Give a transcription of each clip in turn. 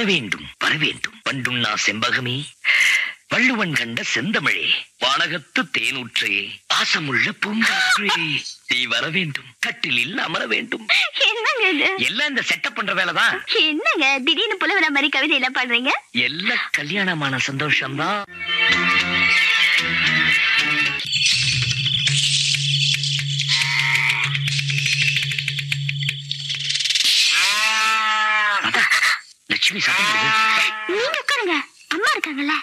வரவேண்டும் வரவேண்டும் வண்டுண்ணா செம்பகமே வள்ளுவன் கண்ட செந்தமிழே வானகத்து தேனூற்றே பாசமுள்ள பூங்காற்றே நீ வர வேண்டும் கட்டிலில் அமர வேண்டும் என்னங்க இது எல்லாம் இந்த செட்டப் பண்ற வேலைதான் என்னங்க திடீர்னு புலவர மாதிரி கவிதை எல்லாம் பாடுறீங்க எல்லாம் கல்யாணமான சந்தோஷம்தான் அதான், லட்சுமி சத்தம் போடுது. நீங்க உட்காருங்க அம்மா இருக்காங்கல்ல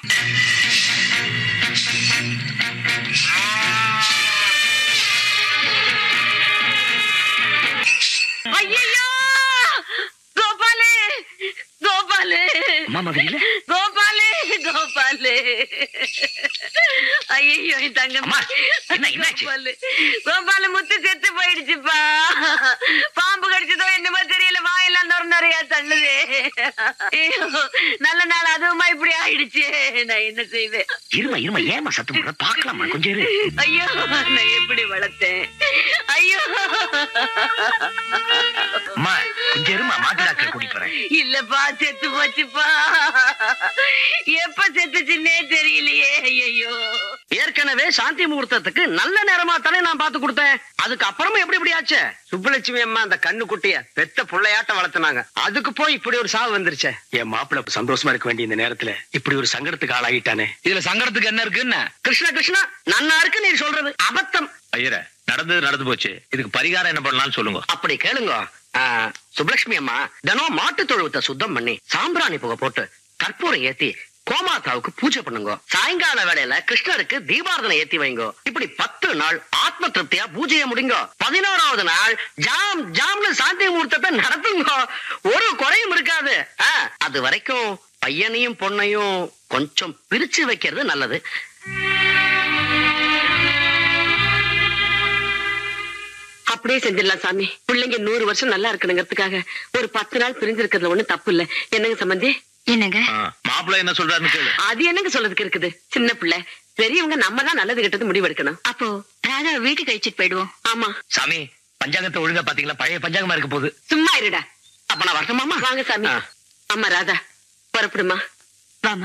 ஐயோ கோபாலு கோபாலு அம்மா மகனில கோபாலு கோபாலு ஐயோ என் தங்கம் அம்மா, என்ன, என்னாச்சு? கோபாலு கோபாலு முத்து செத்து போயிடுச்சுப்பா பாம்பு கடிச்சதோ என்னமோ தெரியல வாயெல்லாம் நொறு நிறைய தள்ளுது ஐயோ, நல்ல நாள் அதுவுமா இப்படி ஆயிடுச்சு நான் என்ன செய்வேன் இருமா இருமா ஏமா சத்தம் போடுற பாக்கலாமா கொஞ்சம் இரு ஐயோ நான் எப்படி வளர்த்தேன் ஐயோ அம்மா கொஞ்சம் இருமா மாட்டு டாக்டர் கூட்டிட்டு போறேன் இல்லப்பா செத்து போச்சுப்பா எப்ப செத்துச்சுன்னே தெரியலையே ஐயோ ஏற்கனவே சாந்தி முகூர்த்தத்துக்கு நல்ல நேரமா தானே நான் பார்த்து கொடுத்தேன் அதுக்கு அப்புறமா எப்படி இப்படி ஆச்சு சுப்புலட்சுமி அம்மா அந்த கண்ணு குட்டிய பெத்த புள்ளையாட்ட வளர்த்துனாங்க அதுக்கு போய் இப்படி ஒரு சாவு வந்துருச்சே என் மாப்பிள்ள சந்தோஷமா இருக்க வேண்டிய இந்த நேரத்துல இப்படி ஒரு சங்கடத்துக்கு ஆளாகிட்டானே இதுல சங்கடத்துக்கு என்ன இருக்குன்னு கிருஷ்ணா கிருஷ்ணா நன்னா இருக்கு நீ சொல்றது அபத்தம் ஐயர நடந்தது நடந்து போச்சு இதுக்கு பரிகாரம் என்ன பண்ணலாம்னு சொல்லுங்க அப்படி கேளுங்க ஆ, சுப்புலட்சுமி அம்மா தினம் மாட்டு தொழுவத்தை சுத்தம் பண்ணி சாம்பிராணி புகை போட்டு கற்பூரம் ஏத்தி கோமாதாவுக்கு பூஜை பண்ணுங்க சாயங்கால வேளையில கிருஷ்ணருக்கு தீபாரதனை ஏத்தி வைங்க இப்படி பத்து நாள் ஆத்ம திருப்தியா பூஜையை முடிங்க பதினோராவது நாள் ஜாம் ஜாம்னு சாந்தி முகூர்த்தத்தை நடத்துங்க ஒரு குறையும் இருக்காது ஆ, அது வரைக்கும் பையனையும் பொண்ணையும் கொஞ்சம் பிரிச்சு வைக்கிறது நல்லது அப்படியே செஞ்சிடலாம் சாமி பிள்ளைங்க நூறு வருஷம் நல்லா இருக்கணுங்கிறதுக்காக ஒரு பத்து நாள் பிரிஞ்சிருக்கிறதுல ஒண்ணு தப்பு இல்ல என்னங்க சம்பந்தி என்னங்க மாப்பிள்ள என்ன சொல்றாருன்னு கேளு அது என்னங்க சொல்றதுக்கு இருக்குது சின்ன பிள்ளை பெரியவங்க நம்ம தான் நல்லது கெட்டது முடிவெடுக்கணும் அப்போ ராதா வீட்டுக்கு அழிச்சிட்டு போயிடுவோம் ஆமா சாமி பஞ்சாங்கத்தை ஒழுங்கா பாத்தீங்களா பழைய பஞ்சாங்கமா இருக்க போகுது சும்மா இருடா அப்ப நான் வரட்டுமாமா வாங்க சாமி ஆ. அம்மா ராதா புறப்படுமா வாமா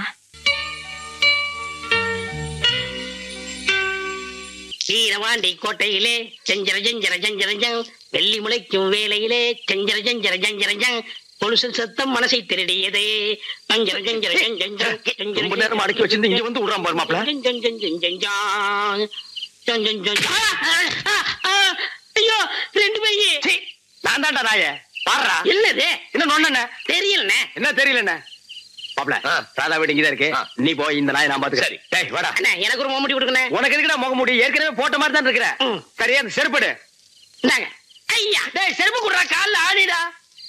வீரவாண்டி கோட்டையிலே செஞ்சர ஜஞ்சர ஜஞ்சர ஜங் வெள்ளி முளைக்கும் வேலையிலே செஞ்சர ஜஞ்சர ஜஞ்சர ஜங் கொலுசு சத்தம் மனசை திருடியதே ஜஞ்சர ஜஞ்சர ஜங் ஜங் ஜங் ஜஞ்சர ரொம்ப நேரம் அடக்கி வச்சிருந்து இங்க வந்து விடுறான் பாரு மாப்பிள்ள ஜங் ஜங் ஜங் ஜங் ஜங் ஜாங். ஜங் ஜங் ஜங் ஜங். ஆ, ஆ, ஆ, ஐயோ ரெண்டு பையே நான் தான்டா நாய பாடுறா என்னது என்ன நொண்ணே தெரியலண்ணே என்ன தெரியலண்ணே மாப்பிள்ள ராதா வீடு இங்கதான் இருக்கு நீ போய் இந்த நாயை நான் பாத்துக்க சரி. டேய் வாடா அண்ணே எனக்கு ஒரு மோமடி கொடுக்கண்ணே உனக்கு எதுக்குடா முக முடி ஏற்கனவே போட்ட மாதிரி தான் இருக்கிற ம். சரியா அந்த செருப்படு இந்தாங்க ஐயா டேய் செருப்பு குடுறா கால்ல ஆடிடா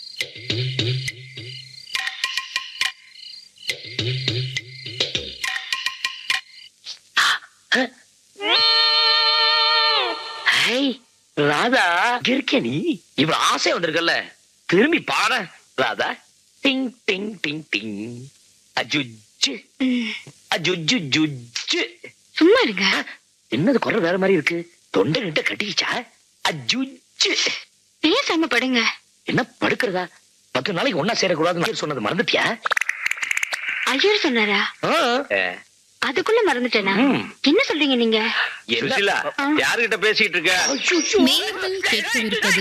ஹேய், ராதா இங்க இருக்கியா நீ இவ்வளவு ஆசை வந்திருக்கல்ல திரும்பி பாரு ராதா டிங் டிங் டிங் டிங் அஜுஜு அஜுஜு ஜுஜு சும்மா இருங்க என்னது குரல் வேற மாதிரி இருக்கு தொண்டை கிட்ட கட்டிக்கிச்சா அஜுஜு பேசாம படுங்க என்ன படுக்கிறதா பத்து நாளைக்கு ஒன்னா சேரக்கூடாதுன்னு சொன்னது மறந்துட்டியா ஐயர் சொன்னாரா ஆ. அதுக்குள்ள மறந்துட்டேனா ம். என்ன சொல்றீங்க நீங்க சுசிலா யாருகிட்ட பேசிட்டு இருக்க மேலும் கேட்கவிருப்பது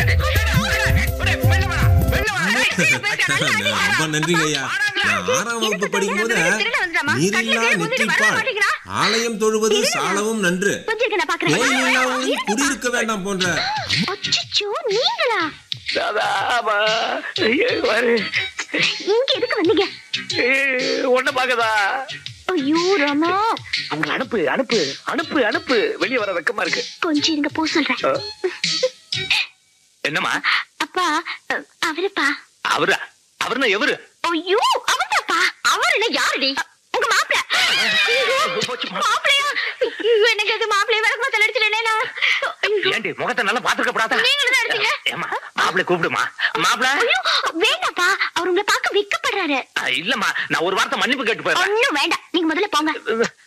ரொம்ப நன்றிங்க ஐயா நான் ஆறாம் வகுப்பு படிக்கும் போது நீரில்லா நெற்றிப்பால் ஆலயம் தொழுவது சாலவும் நன்று கொஞ்சம் நான் பாக்குறேன் நோயில்லாதவர்கள் குடியிருக்க வேண்டாம் போன்ற அச்சச்சோ நீங்களா ராதாவா. ஐயோ, பாரு. இங்க எதுக்கு வந்தீங்க ஏய், உன்னை பாக்கதா ஐயோ ராமா அவங்க அனுப்பு அனுப்பு அனுப்பு அனுப்பு வெளியே வர வெக்கமா இருக்கு கொஞ்சம் இருங்க போ சொல்றேன் என்னம்மா அப்பா அ, அவருப்பா அவரா அவர்னா எவரு ஐயோ அவர்தாப்பா அவர் என்ன யாருடி உங்க மாப்பிள்ள மாப்பிள்ளையா ஐயோ, எனக்கு அது மாப்பிள்ளைய விளக்கு தலை அடிச்சுட்டேனே ஏண்டி முகத்தை நல்லா பாத்துக்கப்படாதா நீங்களும் தான் அடிச்சீங்க ஏமா மாப்பிள்ளை கூப்பிடுமா மாப்பிள்ள ஐயோ வேண்டாப்பா அவர் உங்களை பார்க்க வெக்கப்படுறாரு இல்லம்மா நான் ஒரு வார்த்தை மன்னிப்பு கேட்டு போயிடுறேன் ஒண்ணும் வேண்டாம் நீங்க முதல்ல போங்க